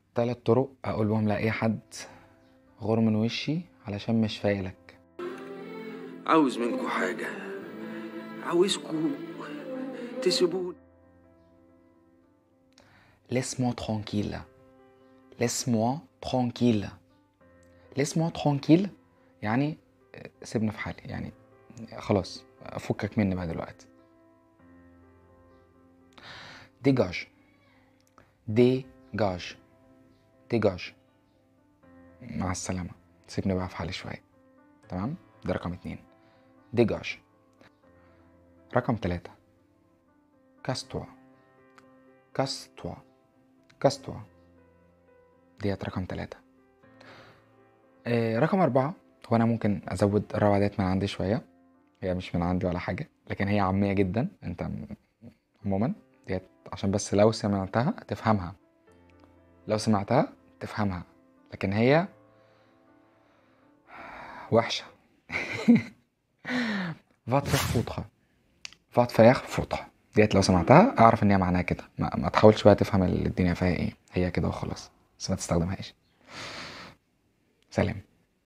تلات طرق اقول بهم لاي حد غور من وشي علشان مش فايلك عاوز منكم حاجة عاوزكم تسيبوني laisse-moi tranquille laisse-moi tranquille laisse-moi tranquille يعني سيبني في حالي يعني خلاص فكك مني بقى دلوقتي dégage dégage dégage مع السلامة سيبني بقى في حالي شوية تمام ده رقم اتنين dégage رقم تلاتة casse-toi casse-toi casse-toi ديت رقم تلاتة آه رقم أربعة هو أنا ممكن أزود الروعة ديت من عندي شوية هي مش من عندي ولا حاجة لكن هي عامية جدا أنت م- عموما ديت عشان بس لو سمعتها تفهمها لو سمعتها تفهمها لكن هي وحشة va te faire foutre va te faire foutre ديت لو سمعتها اعرف ان هي معناها كده ما, ما تحاولش بقى تفهم الدنيا فيها ايه هي كده وخلاص بس ما تستخدمهاش سلام